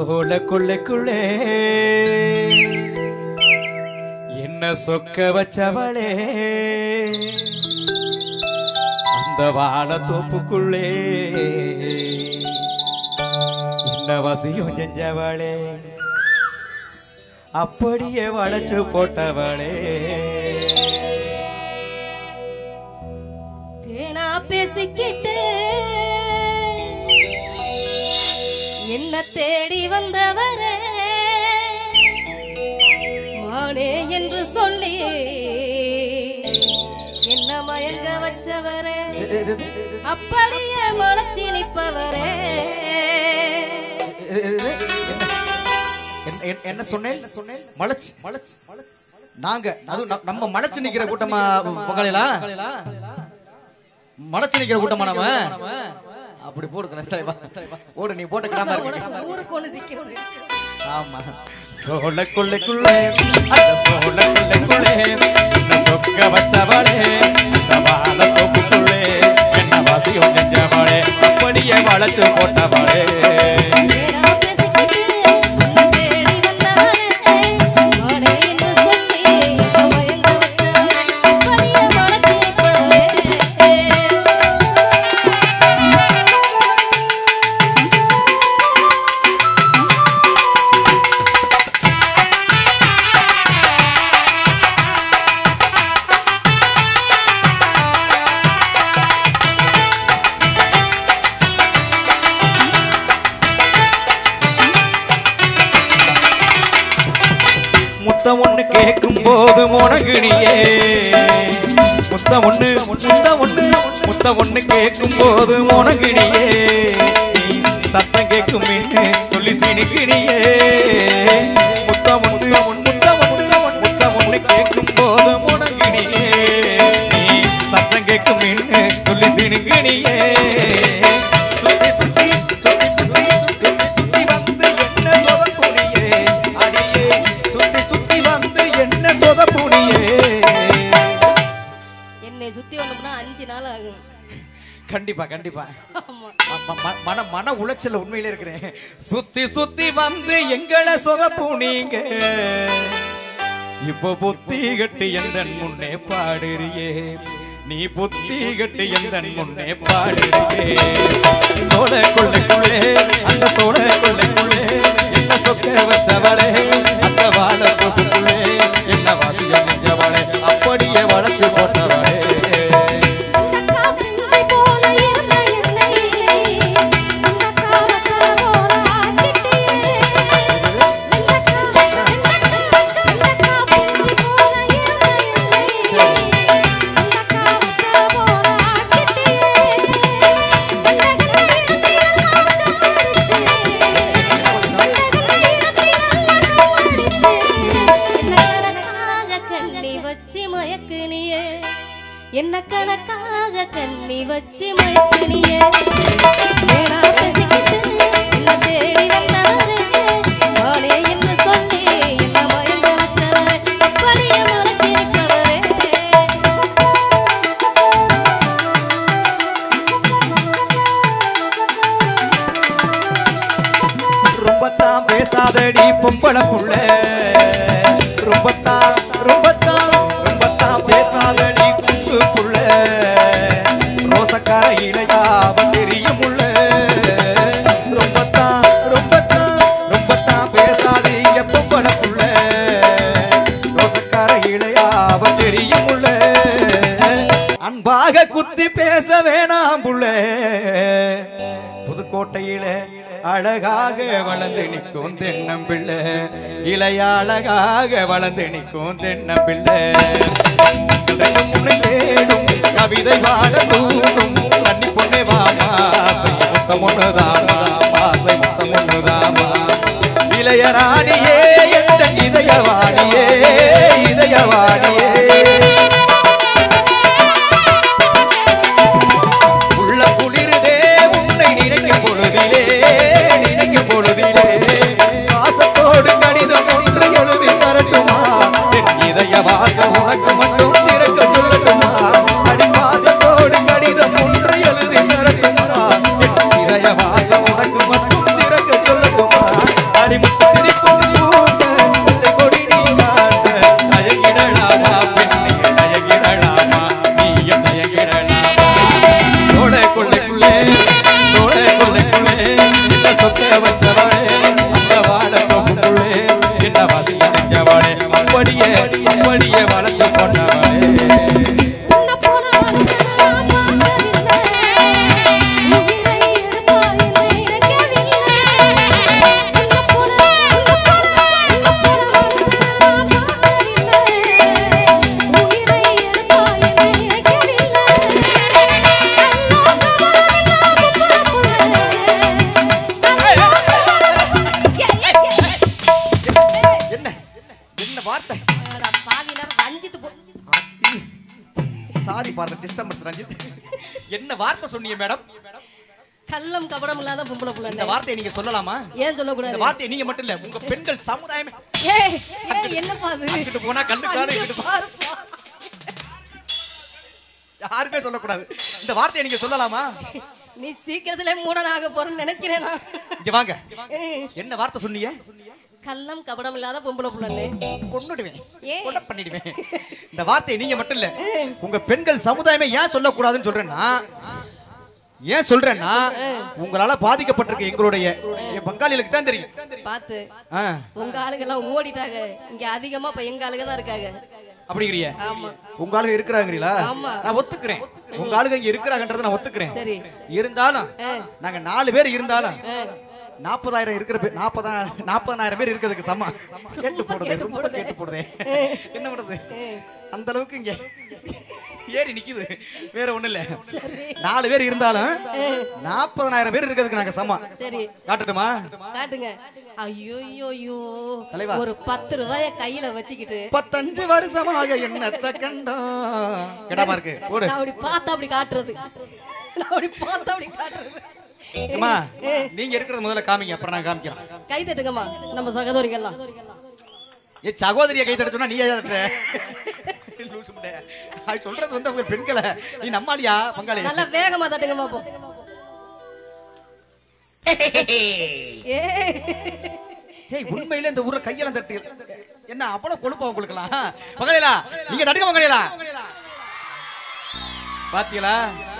சோழ கொள்ளைக்குள்ளே என்ன சொக்க வச்சவளே அந்த வாழ தோப்புக்குள்ளே என்ன வசியம் செஞ்சவளே அப்படியே வளைச்சு போட்டவளே தேனா பேசிக்கிட்டு என்ன தேடி வந்தவரே மானே என்று சொல்லி என்ன மயங்க வச்சவரே அப்படியே மலைச்சி நிற்பவரே என்ன- என்ன- என்ன சொன்னேன் மலச்சு மலச்சு நாங்க அது ந- நம்ம மலச்சு நிக்கிற கூட்டமா பங்காளிகளா மலச்சு நிக்கிற கூட்டமா நம்ம அப்படி போடு தலைவா ஓடு நீ போட்ட கிடாம இருக்கு உனக்கு ஊருக்கு ஒன்று சிக்கிறது ஆமா சோழ கொள்ளைக்குள்ளே அந்த சோழ கொள்ளைக்குள்ளே இந்த சொக்க வச்சவளே இந்த வாழ தோப்புக்குள்ளே என்ன வாசியம் செஞ்சவளே அப்படியே வளைச்சு போட்டவளே தேனா பேசிக்கிட்டு என்ன தேடி வந்தவரே மானே என்று சொல்லி என்ன மயங்க வச்சவரே அப்படியே மலைச்சி நிற்பவரே முத்தம் ஒண்ணு கேட்கும் போது முனகுனியே முத்தம் ஒண்ணு முத்தம் ஒண்ணு முத்தம் ஒண்ணு கேட்கும் போது முனகுனியே நீ சத்தம் கேட்கும் என்று சொல்லி சினுக்கினியே முத்தம் ஒண்ணு முத்தம் ஒண்ணு முத்தம் ஒண்ணு கேட்கும் போது முனகுனியே நீ சத்தம் கேட்கும் என்று சொல்லி சினுக்கினியே சுத்தி சுத்தி சுத்தி சுத்தி சுத்தி சுத்தி வந்து என்ன சொதப்புனியே அடியே சுத்தி சுத்தி வந்து என்ன சொதப்புனியே என்னை சுத்தி வரணும்னா அஞ்சு நாள் ஆகும் கண்டிப்பா கண்டிப்பா ஆமா ம- ம- மன மன உளைச்சல் உண்மையில இருக்கிறேன் சுத்தி சுத்தி வந்து எங்களை சொதப்புனீங்க இப்போ புத்தி கட்டு எந்த முன்னே பாடுறியே நீ புத்தி கட்டு எந்த முன்னே பாடுறியே சோழ கொள்ளைக்குள்ளே அந்த சோழ கொள்ளைக்குள்ளே என்ன சொக்க வச்சவளே அந்த வாழ தொகுப்புள்ளே என்ன வாசியம் செஞ்சவளே அப்படியே வளைச்சு போட்டவளே சக்கா பிஞ்சை போல இருந்த என்னை சந்தக்கா வக்கா போல ஆக்கிட்டியே வெள்ளக்கா வெள்ளக்கா பிஞ்சை போல இருந்த என்னை சந்தக்கா வக்கா போல ஆக்கிட்டியே வெள்ளக்கா இருத்தி எல்லாம் காடிச்சே வெள்ளக்கா இருத்தி எல்லாம் காடிச்சே என்ன கணக்காக கண்ணி வச்சு மயக்கினியே என்ன கணக்காக கண்ணி வச்சு மயக்கினியே வேணா பேசிக்கிட்டு என்ன தேடி வந்தவரே வாழே என்று சொல்லி என்ன மயங்க வச்சவரே அப்படியே மலைச்சி நிற்பவரே ரொம்ப தான் பேசாதடி பொம்பளை புள்ள ரொம்ப தான் ரொம்ப தான் ரொம்ப தான் பேசாதடி குத்து புள்ள ரோசக்கார இளையாவ தெரியும் உள்ள ரொம்ப தான் ரொம்ப தான் ரொம்ப தான் பேசாதீங்க பொம்பளை புள்ள ரோசக்கார இளையாவ தெரியும் உள்ள அன்பாக குத்தி பேச வேணாம் புள்ள புதுக்கோட்டையில அழகாக வளர்ந்து நிற்கும் தென்னம்பிள்ளை இளைய அழகாக வளர்ந்து நிற்கும் தென்னம்பிள்ளை ரெண்டு மூணு தேடும் கவிதை வாழ தூண்டும் கண்ணி பொண்ணே வாமா ஆசை முத்தம் ஒண்ணுதாமா ஆசை முத்தம் ஒண்ணுதாமா இளையராணியே எந்த இதயவாணியே இதயவாணியே உள்ள குளிருதே உன்னை நினைக்கும் பொழுதிலே நினைக்கும் பொழுதிலே வாசத்தோடு கடிதம் ஒன்று எழுதி தரட்டுமா என் இதய வாசம் உனக்கு மட்டும் திறக்க சொல்லுது சாரி பாருங்க டிஸ்டர்பன்ஸ் ரஞ்சித் என்ன வார்த்தை சொன்னீங்க மேடம் கள்ளம் கபடம் இல்லாத பொம்பளை இந்த புள்ள வார்த்தையை நீங்க சொல்லலாமா ஏன் இந்த சொல்லக்கூடாது வார்த்தையை நீங்க மட்டும் இல்ல உங்க பெண்கள் சமுதாயமே ஏய் ஏய், என்னப்பா அது இங்கிட்டு போனா கண்ணு காலு இங்கிட்டு போ- பாருப்பா. யாருமே சொல்லக்கூடாது இந்த வார்த்தையை நீங்க சொல்லலாமா நீ சீக்கிரத்துல மூடனாக போறேன்னு நினைக்கிறேன் நான். இங்க வாங்க ஏய், என்ன வார்த்தை சொன்னீங்க கள்ளம் கபடம் இல்லாத பொம்பளை புள்ளலே கொன்னுடுவேன் ஏன்? கொலை பண்ணிடுவேன் இந்த வார்த்தையை நீங்க மட்டும் இல்ல உங்க பெண்கள் சமுதாயமே ஏன் சொல்லக்கூடாதுன்னு சொல்றேன்னா ஏன் சொல்றேன்னா உங்களால பாதிக்கப்பட்டிருக்க எங்களுடைய என் பங்காளிகளுக்கு தான் தெரியும் பார்த்து ஆ, உங்க ஆளுங்க எல்லாம் ஓடிட்டாங்க இங்க அதிகமா இப்ப எங்க ஆளுங்க தான் இருக்காங்க அப்படிங்கிறிய ஆமா உங்க ஆளுங்க இருக்கிறாங்களா ஆமா. நான் ஒத்துக்கிறேன் உங்க ஆளுங்க இங்க இருக்கிறாங்கன்றத நான் ஒத்துக்கிறேன் சரி இருந்தாலும் ஆ. நாங்க நாலு பேர் இருந்தாலும் ஆ. நாற்பதாயிரம் இருக்கிற பேர் நாற்பதாயிரம் நாற்பதாயிரம் பேர் இருக்கிறதுக்கு சம கேட்டு போடுதே கேட்டு ரொம்ப போடுதே. கேட்டு போடுதே என்ன பண்ணுறது அந்த அளவுக்கு இங்க ஏறி நிக்குது வேற ஒண்ணும் இல்ல சரி நாலு பேர் இருந்தாலும் நாற்பதாயிரம் பேர் இருக்கிறதுக்கு நாங்க சமம் சரி காட்டட்டுமா காட்டுங்க ஐயோ ஐயோ தலைவா. ஒரு பத்து ரூபாய கையில வச்சுக்கிட்டு முப்பத்தஞ்சு வருஷமாக என்னத்த கண்டோம் கிடாம இருக்கு போடு நான் அப்படி பார்த்தா அப்படி காட்டுறது நான் அப்படி பார்த்தா அப்படி காட்டுறது அம்மா நீங்க இருக்கிறது முதல்ல காமிங்க அப்புறம் நான் காமிக்கிறேன் கை தட்டுங்கம்மா நம்ம சகோதரிகள்லாம் ஏ சகோதரியை கை தட்ட சொன்னா நீ ஏன் தட்டுற? லூசு முண்டை. அது சொல்றது வந்து அவங்க பெண்களை நீ நம்மாலியா பங்காளி நல்லா வேகமா தட்டுங்கம்மா போ ஏ ஏய் உண்மையில இந்த ஊர்ல கையெல்லாம் தட்டு என்ன அவ்வளவு கொழுப்பா உங்களுக்குலாம் பங்காளிகளா நீங்க தட்டுங்க பங்காளிகளா பாத்தீங்களா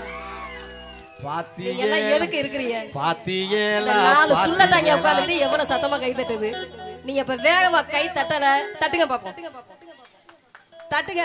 நீங்க எல்லாம் பாத்தீங்க எதுக்கு இருக்கிறீங்க இந்த பாத்தீங்களா நாலு சுள்ள தாங்க பாத்தீங்களா? உட்காந்துட்டு எவ்வளவு சத்தமா கை தட்டுது நீங்க இப்ப வேகமா கை தட்டல தட்டுங்க பாப்போம் தட்டுங்க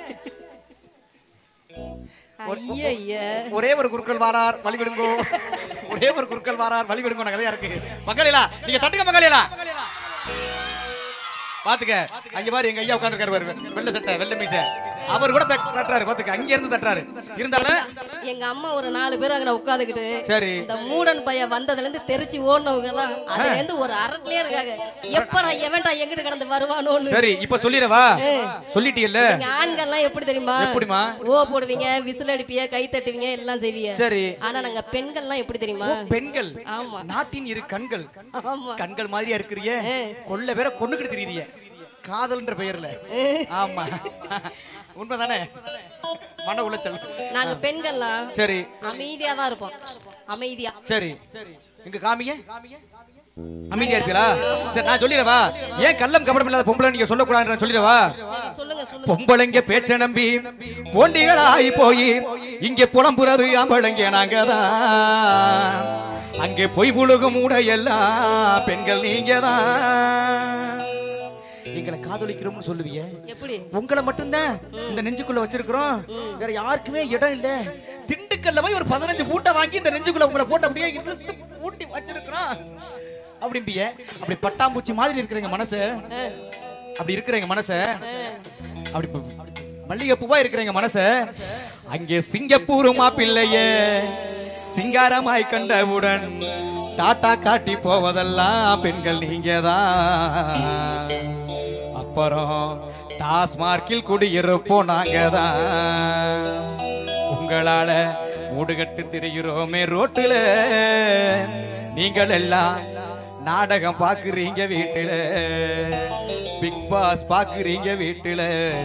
ஐயா ஒரே ஒரு குருக்கள் வாரார் வழி விடுங்கோ ஒரே ஒரு குருக்கள் வாரார் வழி விடுங்கோ கதையா இருக்கு பங்காளிகளா நீங்க தட்டுங்க பங்காளிகளா பாத்துக்க அங்க பாரு எங்க ஐயா உட்கார்ந்திருக்காரு பாரு வெள்ளை சட்டை வெள்ளை மீசை அவர் கூட தட்- தட்டுறாரு பாத்துக்க அங்க இருந்து தட்டுறாரு இருந்தாலும் எங்க அம்மா ஒரு நாலு பேர் அங்க உட்காந்துக்கிட்டு சரி இந்த மூடன் பையன் வந்ததுல இருந்து தெரிச்சு ஓடினவங்க தான் அதுல இருந்து ஒரு அரட்லயே இருக்காங்க எப்படா எவன்டா எங்கிட்டு கடந்து வருவானோன்னு சரி இப்ப சொல்லிடவா சொல்லிட்டீல்ல நீங்க ஆண்கள்லாம் எப்படி தெரியுமா எப்படிம்மா? ஓ போடுவீங்க விசில் அடிப்பீங்க கை தட்டுவீங்க எல்லாம் செய்வீங்க சரி ஆனா நாங்க பெண்கள்லாம் எப்படி தெரியுமா பெண்கள் ஆமா நாட்டின் இரு கண்கள் ஆமா கண்கள் மாதிரியா இருக்கிறிய கொல்ல பேரை கொண்டுகிட்டு திரியிறிய காதல்ன்ற பெயர்ல ஆமா உண்மைதானே மன உளைச்சல் நாங்க பெண்கள்லாம் சரி அமைதியா தான் இருப்போம் அமைதியா சரி இங்க காமிங்க அமைதியா இருப்பீங்களா சரி நான் சொல்லிடவா ஏன் கள்ளம் கபடம் இல்லாத பொம்பளை நீங்க சொல்லக்கூடாதுன்னு நான் சொல்லிடவா சரி சொல்லுங்க சொல்லுங்க பொம்பளைங்க பேச்ச நம்பி போண்டிகளாகி போய் இங்கே புலம்புறது ஆம்பளைங்க நாங்க தான் அங்கே பொய் புழுகும் எல்லாம் பெண்கள் நீங்க தான் எங்களை காதலிக்கிறோம்னு சொல்லுவீங்க எப்படி உங்களை மட்டும்தான் இந்த நெஞ்சுக்குள்ள வச்சிருக்கிறோம் வேற யாருக்குமே இடம் இல்ல திண்டுக்கல்ல போய் ஒரு பதினஞ்சு மூட்டை வாங்கி இந்த நெஞ்சுக்குள்ள உங்களை போட்டு அப்படியே இழுத்து பூட்டி வச்சிருக்கிறோம் அப்படிம்பிய அப்படி பட்டாம்பூச்சி மாதிரி இருக்கிறீங்க மனசு அப்படி இருக்கிறீங்க மனச அப்படி ப- மல்லிகைப்பூவா இருக்கிறீங்க மனச அங்கே சிங்கப்பூர் மாப்பிள்ளையே சிங்காரமாய் கண்டவுடன் டாட்டா காட்டி போவதெல்லாம் பெண்கள் நீங்க தான் அப்புறம் டாஸ்மார்க்கில் குடியிருப்போம் நாங்க தான் உங்களால மூடுகட்டு திரிகிறோமே ரோட்டுல நீங்கள் எல்லாம் நாடகம் பாக்குறீங்க வீட்டுல பிக் பாஸ் பாக்குறீங்க வீட்டுல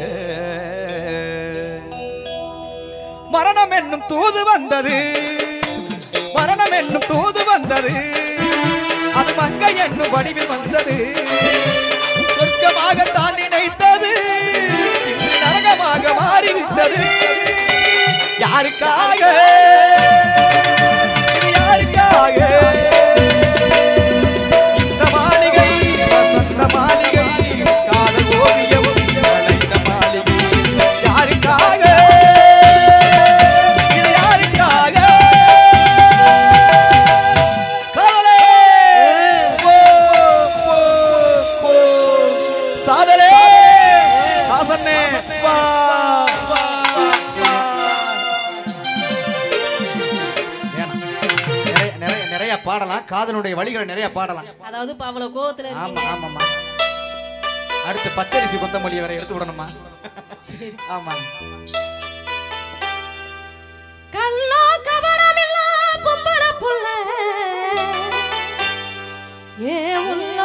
மரணம் என்னும் தூது வந்தது மரணம் என்னும் தூது வந்தது அது மங்கை என்னும் வடிவில் வந்தது சொர்க்கமாக தான் நினைத்தது நரகமாக மாறிவிட்டது யாருக்காக இது யாருக்காக இந்த மாளிகை வசந்த மாளிகை காதல் ஓவியம் வளைந்த மாளிகை யாருக்காக இது யாருக்காக காதலே போ, போ, போ. சாதலே ஹாசனே வா வா, வா. வேணாம். நிறைய நிறைய நிறைய பாடலாம் காதலுடைய வழிகளை நிறைய பாடலாம் அதாவது இப்ப அவ்வளவு கோவத்துல ஆமா இருக்கீங்க ஆமாம்மா அடுத்து பச்சரிசி கொத்தமல்லி வரை எடுத்து விடணுமா சரி ஆமா கல்லோ கவனமில்லா பொம்பளை புள்ள ஏ உள்ள